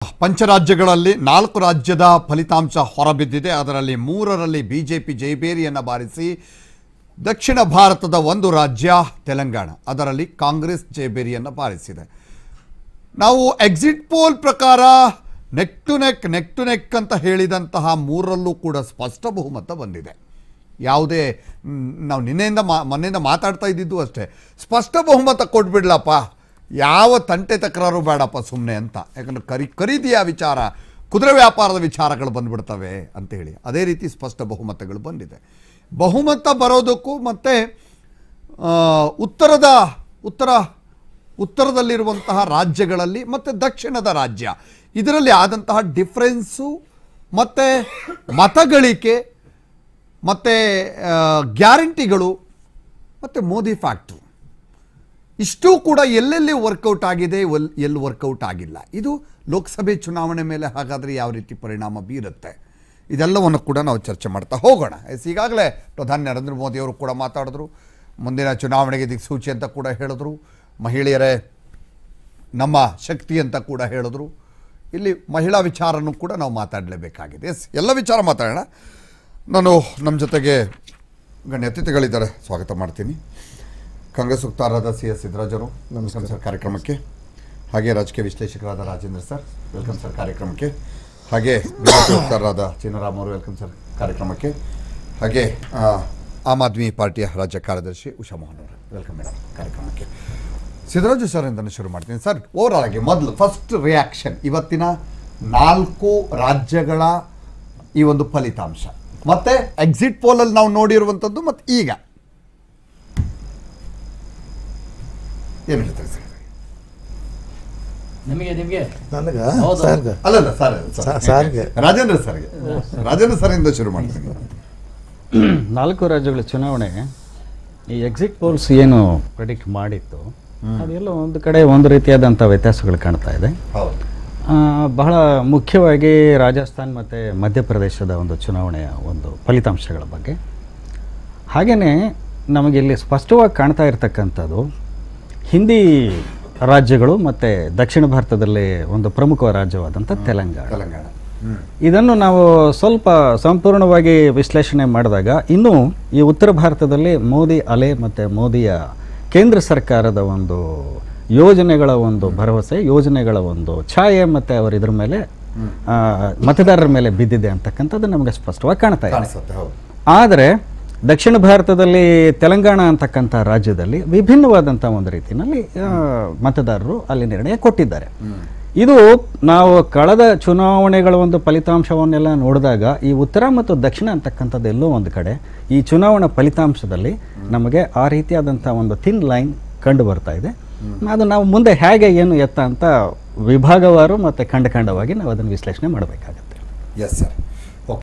ಪಂಚರಾಜ್ಯಗಳಲ್ಲಿ ನಾಲ್ಕು ರಾಜ್ಯದ ಫಲಿತಾಂಶ ಹೊರಬಿದ್ದಿದೆ ಅದರಲ್ಲಿ ಮೂರರಲ್ಲಿ ಬಿ ಜೆ ಪಿ ಜೈಬೇರಿಯನ್ನು ಬಾರಿಸಿ ದಕ್ಷಿಣ ಭಾರತದ ಒಂದು ರಾಜ್ಯ ತೆಲಂಗಾಣ ಅದರಲ್ಲಿ ಕಾಂಗ್ರೆಸ್ ಜೈಬೇರಿಯನ್ನು ಬಾರಿಸಿದೆ ನಾವು ಎಕ್ಸಿಟ್ ಪೋಲ್ ಪ್ರಕಾರ neck to neck neck to neck ಅಂತ ಹೇಳಿದಂತಹ ಮೂರರಲ್ಲೂ ಕೂಡ ಸ್ಪಷ್ಟ ಬಹುಮತ ಬಂದಿದೆ ಯಾವುದೇ ಮ್, ನಾವು ನಿನ್ನೆಯಿಂದ ಮಾ ಮೊನ್ನೆಯಿಂದ ಮಾತಾಡ್ತಾ ಇದ್ದಿದ್ದು ಅಷ್ಟೇ ಸ್ಪಷ್ಟ ಬಹುಮತ ಕೊಟ್ಬಿಡ್ಲಪ್ಪ ಯಾವ ತಂಟೆ ತಕರಾರು ಬೇಡಪ್ಪ ಸುಮ್ಮನೆ ಅಂತ ಯಾಕಂದ್ರೆ ಖರೀ ಖರೀದಿಯ ವಿಚಾರ ಕುದುರೆ ವ್ಯಾಪಾರದ ವಿಚಾರಗಳು ಬಂದ್ಬಿಡ್ತವೆ ಅಂತೇಳಿ ಅದೇ ರೀತಿ ಸ್ಪಷ್ಟ ಬಹುಮತಗಳು ಬಂದಿದೆ ಬಹುಮತ ಬರೋದಕ್ಕೂ ಮತ್ತು ಆ, ಉತ್ತರದ ಉತ್ತರ ಉತ್ತರದಲ್ಲಿರುವಂತಹ ರಾಜ್ಯಗಳಲ್ಲಿ ಮತ್ತು ದಕ್ಷಿಣದ ರಾಜ್ಯ ಇದರಲ್ಲಿ ಆದಂತಹ ಡಿಫ್ರೆನ್ಸು ಮತ್ತು ಮತಗಳಿಕೆ ಮತ್ತು ಗ್ಯಾರಂಟಿಗಳು ಮತ್ತು ಮೋದಿ ಫ್ಯಾಕ್ಟ್ರು ಇಷ್ಟೂ ಕೂಡ ಎಲ್ಲೆಲ್ಲಿ ವರ್ಕೌಟ್ ಆಗಿದೆ ಎಲ್- ಎಲ್ಲಿ ವರ್ಕೌಟ್ ಆಗಿಲ್ಲ ಇದು ಲೋಕಸಭೆ ಚುನಾವಣೆ ಮೇಲೆ ಹಾಗಾದರೆ ಯಾವ ರೀತಿ ಪರಿಣಾಮ ಬೀರುತ್ತೆ ಇದೆಲ್ಲವನ್ನು ಕೂಡ ನಾವು ಚರ್ಚೆ ಮಾಡ್ತಾ ಹೋಗೋಣ ಎಸ್ ಈಗಾಗಲೇ ಪ್ರಧಾನಿ ನರೇಂದ್ರ ಮೋದಿಯವರು ಕೂಡ ಮಾತಾಡಿದ್ರು ಮುಂದಿನ ಚುನಾವಣೆಗೆ ದಿಕ್ಸೂಚಿ ಅಂತ ಕೂಡ ಹೇಳಿದ್ರು ಮಹಿಳೆಯರೇ ನಮ್ಮ ಶಕ್ತಿ ಅಂತ ಕೂಡ ಹೇಳಿದ್ರು ಇಲ್ಲಿ ಮಹಿಳಾ ವಿಚಾರನೂ ಕೂಡ ನಾವು ಮಾತಾಡಲೇಬೇಕಾಗಿದೆ ಎಸ್ ಎಲ್ಲ ವಿಚಾರ ಮಾತಾಡೋಣ ನಾನು ನಮ್ಮ ಜೊತೆಗೆ ಗಣ್ಯ ಅತಿಥಿಗಳಿದ್ದಾರೆ ಸ್ವಾಗತ ಮಾಡ್ತೀನಿ ಕಾಂಗ್ರೆಸ್ ವಕ್ತಾರರಾದ ಸಿ ಎಸ್ ಸಿದ್ದರಾಜರು ನಮಸ್ಕಾರ ಸರ್ ಕಾರ್ಯಕ್ರಮಕ್ಕೆ ಹಾಗೆ ರಾಜಕೀಯ ವಿಶ್ಲೇಷಕರಾದ ರಾಜೇಂದ್ರ ಸರ್ ವೆಲ್ಕಮ್ ಸರ್ ಕಾರ್ಯಕ್ರಮಕ್ಕೆ ಹಾಗೆ ಬಿಜೆಪಿ ವಕ್ತಾರರಾದ ಚಿನ್ನರಾಮ್ ಅವರು ವೆಲ್ಕಮ್ ಸರ್ ಕಾರ್ಯಕ್ರಮಕ್ಕೆ ಹಾಗೆ ಆ, ಆಮ್ ಆದ್ಮಿ ಪಾರ್ಟಿಯ ರಾಜ್ಯ ಕಾರ್ಯದರ್ಶಿ ಉಷಾ ಮೋಹನ್ ಅವರು ವೆಲ್ಕಮ್ ಮೇಡಮ್ ಕಾರ್ಯಕ್ರಮಕ್ಕೆ ಸಿದ್ದರಾಜು ಸರ್ ಇಂದನೇ ಶುರು ಮಾಡ್ತೀನಿ ಸರ್ ಓವರಾಲ್ ಆಗಿ ಮೊದಲು ಫಸ್ಟ್ ರಿಯಾಕ್ಷನ್ ಇವತ್ತಿನ ನಾಲ್ಕು ರಾಜ್ಯಗಳ ಈ ಒಂದು ಫಲಿತಾಂಶ ಮತ್ತೆ ಎಕ್ಸಿಟ್ ಪೋಲಲ್ಲಿ ನಾವು ನೋಡಿರುವಂಥದ್ದು ಮತ್ತು ಈಗ ಏನು ಹೇಳ್ತಾರೆ ಸರ್ ನಿಮಗೆ ನಿಮಗೆ ನನಗ ಹೌದು. ಸರ್ಗ ಅಲ್ಲಲ್ಲ ಸರ್ ಸ- ಸರ್ಗೆ. ರಾಜೇಂದ್ರ ಸರ್ಗೆ ರಾಜೇಂದ್ರ ಸರ್ ಇಂದ ಶುರು ಮಾಡ್ತೀನಿ ನಾಲ್ಕು ರಾಜ್ಯಗಳ ಚುನಾವಣೆ ಈ ಎಕ್ಸಿಟ್ ಪೋಲ್ಸ್ ಏನು ಪ್ರೆಡಿಕ್ಟ್ ಮಾಡಿತ್ತು ಅದೆಲ್ಲ ಒಂದು ಕಡೆ ಒಂದು ರೀತಿಯಾದಂಥ ವ್ಯತ್ಯಾಸಗಳು ಕಾಣ್ತಾ ಇದೆ ಹೌದು ಆ, ಬಹಳ ಮುಖ್ಯವಾಗಿ ರಾಜಸ್ಥಾನ್ ಮತ್ತು ಮಧ್ಯಪ್ರದೇಶದ ಒಂದು ಚುನಾವಣೆಯ ಒಂದು ಫಲಿತಾಂಶಗಳ ಬಗ್ಗೆ ಹಾಗೆಯೇ ನಮಗೆ ಇಲ್ಲಿ ಸ್ಪಷ್ಟವಾಗಿ ಕಾಣ್ತಾ ಇರತಕ್ಕಂಥದ್ದು ಹಿಂದಿ ರಾಜ್ಯಗಳು ಮತ್ತು ದಕ್ಷಿಣ ಭಾರತದಲ್ಲಿ ಒಂದು ಪ್ರಮುಖ ರಾಜ್ಯವಾದಂಥ ತೆಲಂಗಾಣ ತೆಲಂಗಾಣ ಹ್ಮ್ ಇದನ್ನು ನಾವು ಸ್ವಲ್ಪ ಸಂಪೂರ್ಣವಾಗಿ ವಿಶ್ಲೇಷಣೆ ಮಾಡಿದಾಗ ಇನ್ನೂ ಈ ಉತ್ತರ ಭಾರತದಲ್ಲಿ ಮೋದಿ ಅಲೆ ಮತ್ತು ಮೋದಿಯ ಕೇಂದ್ರ ಸರ್ಕಾರದ ಒಂದು ಯೋಜನೆಗಳ ಒಂದು ಭರವಸೆ ಯೋಜನೆಗಳ ಒಂದು ಛಾಯೆ ಮತ್ತು ಅವರು ಇದ್ರ ಮೇಲೆ ಆ, ಮತದಾರರ ಮೇಲೆ ಬಿದ್ದಿದೆ ಅಂತಕ್ಕಂಥದ್ದು ನಮಗೆ ಸ್ಪಷ್ಟವಾಗಿ ಕಾಣ್ತಾ ಇದೆ ಕಾಣಿಸುತ್ತೆ ಹೌದು ಆದರೆ ದಕ್ಷಿಣ ಭಾರತದಲ್ಲಿ ತೆಲಂಗಾಣ ಅಂತಕ್ಕಂಥ ರಾಜ್ಯದಲ್ಲಿ ವಿಭಿನ್ನವಾದಂಥ ಒಂದು ರೀತಿಯಲ್ಲಿ ಆ, ಮತದಾರರು ಅಲ್ಲಿ ನಿರ್ಣಯ ಕೊಟ್ಟಿದ್ದಾರೆ ಇದು ನಾವು ಕಳೆದ ಚುನಾವಣೆಗಳ ಒಂದು ಫಲಿತಾಂಶವನ್ನೆಲ್ಲ ನೋಡಿದಾಗ ಈ ಉತ್ತರ ಮತ್ತು ದಕ್ಷಿಣ ಅಂತಕ್ಕಂಥದ್ದು ಎಲ್ಲೋ ಒಂದು ಕಡೆ ಈ ಚುನಾವಣಾ ಫಲಿತಾಂಶದಲ್ಲಿ ನಮಗೆ ಆ ರೀತಿಯಾದಂಥ ಒಂದು ಥಿನ್ ಲೈನ್ ಕಂಡು ಬರ್ತಾ ಇದೆ ಅದು ನಾವು ಮುಂದೆ ಹೇಗೆ ಏನು ಎತ್ತ ಅಂತ ವಿಭಾಗವಾರು ಮತ್ತು ಖಂಡ ಖಂಡವಾಗಿ ನಾವು ಅದನ್ನು ವಿಶ್ಲೇಷಣೆ ಮಾಡಬೇಕಾಗತ್ತೆ ಎಸ್ ಸರ್